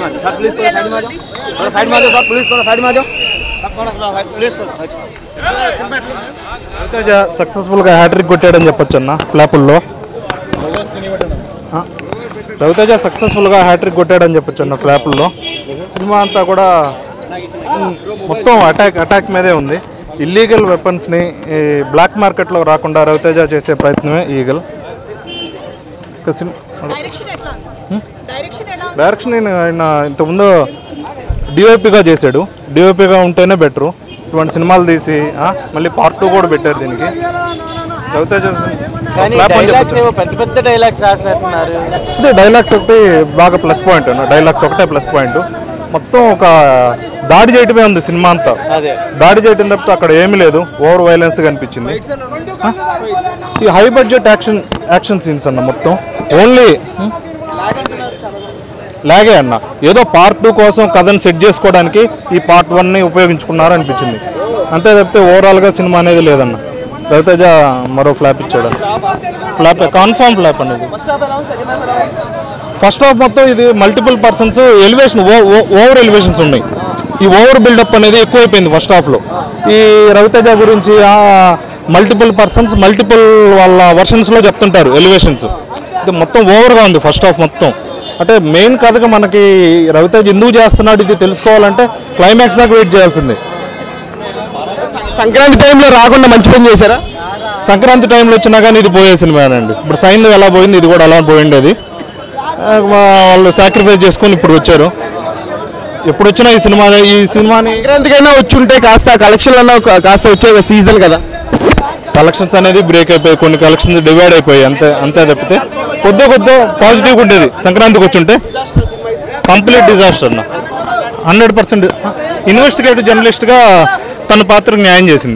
Sir please थोड़ा side में आ जाओ थोड़ा साइड में आ जाओ सर प्लीज थोड़ा साइड में आ जाओ सब थोड़ा प्लीज सर రవితేజ సక్సెస్ఫుల్గా హ్యాట్రిక్ కొట్టాడని చెప్పొచ్చు అన్న ఫ్లాపుల్లో ఆ, రవితేజ సక్సెస్ఫుల్గా హ్యాట్రిక్ కొట్టాడని చెప్పొచ్చు అన్న ఫ్లాపుల్లో సినిమా అంతా కూడా ఉమ్, మొత్తం అటాక్ అటాక్ మీదే ఉంది ఇల్లీగల్ వెపన్స్ని ఈ బ్లాక్ మార్కెట్లో రాకుండా రవితేజ చేసే ప్రయత్నమే ఈగల్ ఇక సినిమా డైరెక్షన్ ఎట్లా డైరెక్షన్ ఎలా ఉంది? డైరెక్షన్ ఆయన ఆయన ఇంతకుముందు డిఓపిగా చేశాడు డిఓపిగా ఉంటేనే బెటరు ఇటువంటి సినిమాలు తీసి ఆ, మళ్ళీ పార్ట్ టూ కూడా పెట్టారు దీనికి రవితేజ కానీ flap అని డైలాగ్స్ చెప్పొచ్చు. ఏమో పెద్ద పెద్ద డైలాగ్స్ రాసినట్టున్నారు అదే డైలాగ్స్ ఒకటి బాగా ప్లస్ పాయింట్ అన్న డైలాగ్స్ ఒకటే ప్లస్ పాయింట్ మొత్తం ఒక దాడి చేయటమే ఉంది సినిమా అంతా అదే దాడి చేయటం తప్పితే అక్కడ ఏమీ లేదు ఓవర్ వైలెన్స్ కనిపించింది ఆ? ఈ high budget action action scenes అన్న మొత్తం ఓన్లీ లాగే అన్న ఏదో పార్ట్ టూ కోసం కథను సెట్ చేసుకోవడానికి ఈ పార్ట్ వన్ని ఉపయోగించుకున్నారు అనిపించింది అంతే తప్పితే ఓవరాల్గా సినిమా అనేది లేదన్న రవితేజ మరో ఫ్లాప్ ఇచ్చాడు ఫ్లాప్ కన్ఫామ్ ఫ్లాప్ అనేది ఫస్ట్ హాఫ్ మొత్తం ఇది multiple persons elevation over elevations ఉన్నాయి ఈ ఓవర్ బిల్డప్ అనేది ఎక్కువైపోయింది ఫస్ట్ హాఫ్లో ఈ రవితేజ గురించి మల్టిపుల్ పర్సన్స్ మల్టిపుల్ వాళ్ళ వర్షన్స్లో చెప్తుంటారు ఎలివేషన్స్ ఇది మొత్తం ఓవర్గా ఉంది ఫస్ట్ హాఫ్ మొత్తం అంటే మెయిన్ కథగా మనకి రవితేజ ఎందుకు చేస్తున్నాడు ఇది తెలుసుకోవాలంటే క్లైమాక్స్ దాకా వెయిట్ చేయాల్సిందే సంక్రాంతి టైంలో రాకుండా మంచి పని చేశారా సంక్రాంతి టైంలో వచ్చినా కానీ ఇది పోయే సినిమానండి ఇప్పుడు సైన్ ఎలా పోయింది ఇది కూడా అలా పోయిండేది ఆ, వాళ్ళు సాక్రిఫైస్ చేసుకొని ఇప్పుడు వచ్చారు ఎప్పుడు వచ్చినా ఈ సినిమా ఈ సినిమాని సంక్రాంతికైనా వచ్చి ఉంటే కాస్త కలెక్షన్ అన్న కాస్త వచ్చే సీజన్ కదా కలెక్షన్స్ అనేది బ్రేక్ అయిపోయి కొన్ని కలెక్షన్స్ డివైడ్ అయిపోయి అంతే అంతే తప్పితే కొద్ది కొద్ది పాజిటివ్గా ఉండేది సంక్రాంతికి వచ్చి ఉంటే కంప్లీట్ డిజాస్టర్ అన్న హండ్రెడ్ పర్సెంట్ ఇన్వెస్టిగేటివ్ జర్నలిస్ట్గా తన పాత్రకు న్యాయం చేసింది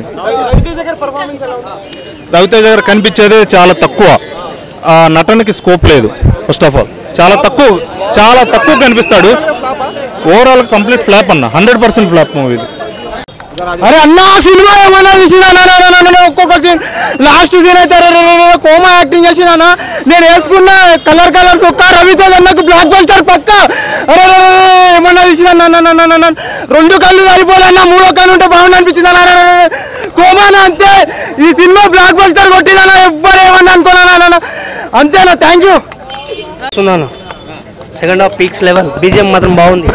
రవితేజ గారు కనిపించేదే చాలా తక్కువ ఆ నటనకి స్కోప్ లేదు ఫస్ట్ ఆఫ్ ఆల్ చాలా తక్కువ చాలా తక్కువ కనిపిస్తాడు ఓవరాల్ కంప్లీట్ ఫ్లాప్ అన్న హండ్రెడ్ పర్సెంట్ ఫ్లాప్ మూవీ ఇది అరే అన్న సినిమా ఏమన్నా తీసిన ఒక్కొక్క సీన్ లాస్ట్ సీన్ అయితే అరే, అరే, అరే, అరే, కోమా యాక్టింగ్ చేసిన నేను వేసుకున్న కలర్ కలర్స్ ఒక్క రవితేజ నాకు బ్లాక్ బస్టర్ పక్క అరే అరే, అరే, అరే, ఏమన్నా తీసిన అన్న, అన్న, అన్న, అన్న, రెండు కళ్ళు సరిపోలన్న మూడో కళ్ళు ఉంటే బాగుంది అనిపించింది అన్న, అరే, అరే, అరే. కోమానా అంతే ఈ సినిమా బ్లాక్ బస్టర్ కొట్టినా ఎవ్వరు ఏమన్నా అనుకున్నాను అంతేనా థ్యాంక్ యూ చూస్తున్నాను second half peaks level BGM మాత్రం బాగుంది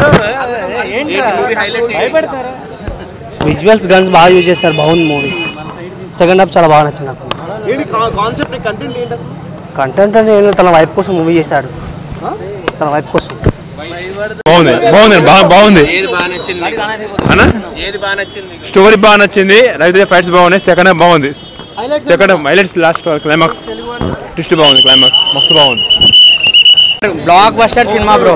విజువల్స్ గన్స్ బాగా యూజ్ చేస్తారు బాగుంది మూవీ సెకండ్ హాఫ్ చాలా బాగా నచ్చింది నాకు కంటెంట్ అంటే నేను తన వైఫ్ కోసం మూవీ చేశాడు తన వైఫ్ కోసం బాగుంది బాగుంది బాగా బాగుంది అన్నా స్టోరీ బాగా నచ్చింది రవితేజ ఫైట్స్ బాగున్నాయి సెకండ్ హాఫ్ బాగుంది second half highlights last climax twist బాగుంది క్లైమాక్స్ మస్తు బాగుంది blockbuster cinema bro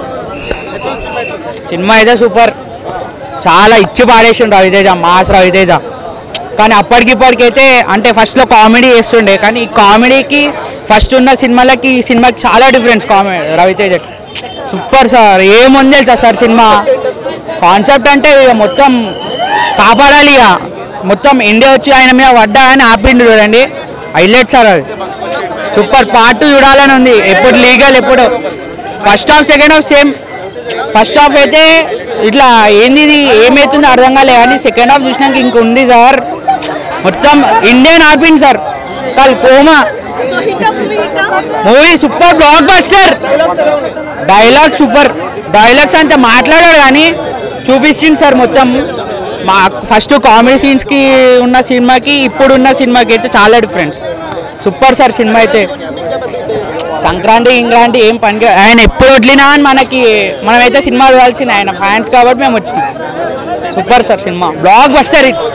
cinema అయితే సూపర్ చాలా ఇచ్చి పాడేసిండు రవితేజ మాస్ రవితేజ కానీ అప్పటికిప్పటికైతే అంటే ఫస్ట్లో కామెడీ చేస్తుండే కానీ ఈ కామెడీకి ఫస్ట్ ఉన్న సినిమాలకి ఈ సినిమాకి చాలా difference comedy Ravi Teja super sir ఏముంది తెలుసా సార్ సినిమా కాన్సెప్ట్ అంటే ఇక మొత్తం కాపాడాలి ఇక మొత్తం ఇండియా వచ్చి ఆయన మీద పడ్డా అని ఆపిండు చూడండి హైలైట్ సార్ అది సూపర్ పార్ట్ చూడాలని ఉంది ఎప్పుడు లీగల్ ఎప్పుడు first half second half same first half అయితే ఇట్లా ఏంది ఇది ఏమవుతుందో అర్థం కాలే కానీ సెకండ్ హాఫ్ చూసినాక ఇంక ఉంది సార్ మొత్తం ఇండియన్ ఆపింది సార్ కాదు కోమా so hit movie hit movie super blockbuster dialogue super dialogues అంతా మాట్లాడాడు కానీ చూపిస్తుంది సార్ మొత్తం మా ఫస్ట్ కామెడీ సీన్స్కి ఉన్న సినిమాకి ఇప్పుడున్న సినిమాకి అయితే చాలా డిఫరెన్స్ సూపర్ సార్ సినిమా అయితే సంక్రాంతి ఇంక్రాంతి ఏం పని ఆయన ఎప్పుడు వదిలినా అని మనకి మనమైతే సినిమా చూడాల్సింది ఆయన ఫ్యాన్స్ కాబట్టి మేము వచ్చినాం super sir cinema blockbuster hit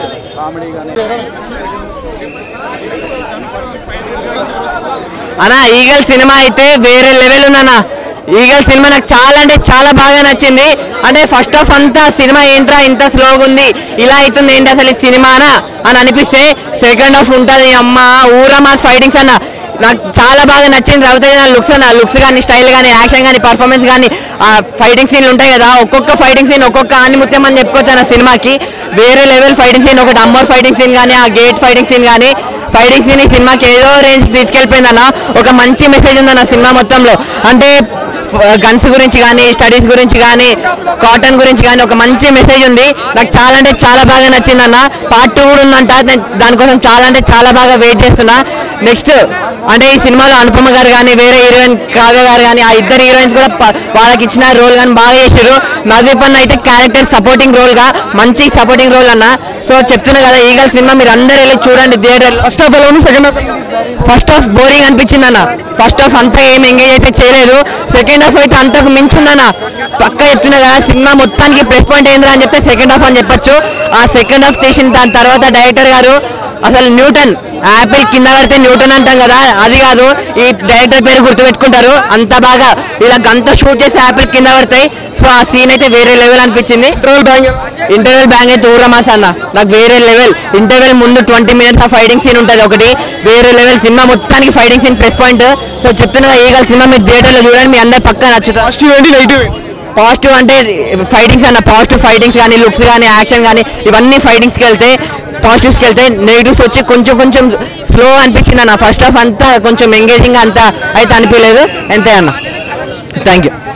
అన్న ఈగల్ సినిమా అయితే వేరే లెవెల్ ఉందన్న ఈగల్ సినిమా నాకు చాలా అంటే చాలా బాగా నచ్చింది అంటే ఫస్ట్ ఆఫ్ అంతా సినిమా ఏంట్రా ఇంత స్లోగా ఉంది ఇలా అవుతుంది ఏంటి అసలు ఈ సినిమానా అని అనిపిస్తే సెకండ్ హాఫ్ ఉంటుంది అమ్మ ఊరా మా ఫైటింగ్స్ అన్న నాకు చాలా బాగా నచ్చింది రవితేజ లుక్స్ అన్న లుక్స్ కానీ స్టైల్ కానీ యాక్షన్ కానీ పర్ఫార్మెన్స్ కానీ ఆ ఫైటింగ్ సీన్లు ఉంటాయి కదా ఒక్కొక్క ఫైటింగ్ సీన్ ఒక్కొక్క ఆనిముత్యం అని చెప్పుకోవచ్చు అన్న సినిమాకి వేరే లెవెల్ ఫైటింగ్ సీన్ ఒకటి అమ్మర్ ఫైటింగ్ సీన్ కానీ ఆ గేట్ ఫైటింగ్ సీన్ కానీ ఫైటింగ్ సీన్ ఈ సినిమాకి ఏదో రేంజ్ తీసుకెళ్ళిపోయిందన్న ఒక మంచి మెసేజ్ ఉందన్న సినిమా మొత్తంలో అంటే గన్స్ గురించి కానీ స్టడీస్ గురించి కానీ కాటన్ గురించి కానీ ఒక మంచి మెసేజ్ ఉంది నాకు చాలా అంటే చాలా బాగా నచ్చింది అన్న పార్ట్ టూ కూడా ఉందంట నేను దానికోసం చాలా అంటే చాలా బాగా వెయిట్ చేస్తున్నా నెక్స్ట్ అంటే ఈ సినిమాలో అనుపమ గారు కానీ వేరే హీరోయిన్ కావ్య గారు కానీ ఆ ఇద్దరు హీరోయిన్స్ కూడా ప- వాళ్ళకి ఇచ్చిన రోల్ కానీ బాగా చేశారు నజీప్ అన్న అయితే క్యారెక్టర్ సపోర్టింగ్ రోల్ గా మంచి సపోర్టింగ్ రోల్ అన్న సో చెప్తున్నా కదా ఈగల్ సినిమా మీరు అందరు వెళ్ళి చూడండి థియేటర్ ఫస్ట్ హాఫ్ ఎలా ఉంది second half first half boring అనిపించింది అన్న ఫస్ట్ హాఫ్ అంతా ఏం ఎంగేజ్ అయితే చేయలేదు సెకండ్ హాఫ్ అయితే అంతకు మించిందన్న పక్క చెప్తున్నా కదా సినిమా మొత్తానికి ప్లస్ పాయింట్ ఏంద్రా అని చెప్తే సెకండ్ హాఫ్ అని చెప్పొచ్చు ఆ సెకండ్ హాఫ్ తీసిన దాని తర్వాత డైరెక్టర్ గారు అసలు న్యూటన్ యాపిల్ కింద పడితే న్యూటన్ అంటాం కదా అది కాదు ఈ డైరెక్టర్ పేరు గుర్తుపెట్టుకుంటారు అంత బాగా ఇలా గంట షూట్ చేసి యాపిల్ కింద పడతాయి సో ఆ సీన్ అయితే వేరే లెవెల్ అనిపించింది ఇంటర్వెల్ బ్యాంగ్ ఇంటర్వెల్ బ్యాంగ్ అయితే ఊరమాస అన్న నాకు వేరే లెవెల్ ఇంటర్వెల్ ముందు ట్వంటీ మినిట్స్ ఆ ఫైటింగ్ సీన్ ఉంటుంది ఒకటి వేరే లెవెల్ సినిమా మొత్తానికి fighting scene plus point so చెప్తున్నా ఈగల్ సినిమా మీరు థియేటర్లో చూడండి మీ అందరు పక్క నచ్చుతుంది పాజిటివ్ ఏంటి నెగిటివ్ పాజిటివ్ అంటే ఫైటింగ్స్ అన్న పాజిటివ్ ఫైటింగ్స్ కానీ లుక్స్ కానీ యాక్షన్ కానీ ఇవన్నీ ఫైటింగ్స్కి వెళ్తే పాజిటివ్స్కి వెళ్తే నెగిటివ్స్ వచ్చి కొంచెం కొంచెం స్లో అనిపించింది అన్న ఫస్ట్ హాఫ్ అంతా కొంచెం ఎంగేజింగ్ అంతా అయితే అనిపించలేదు అంతే అన్న థ్యాంక్ యూ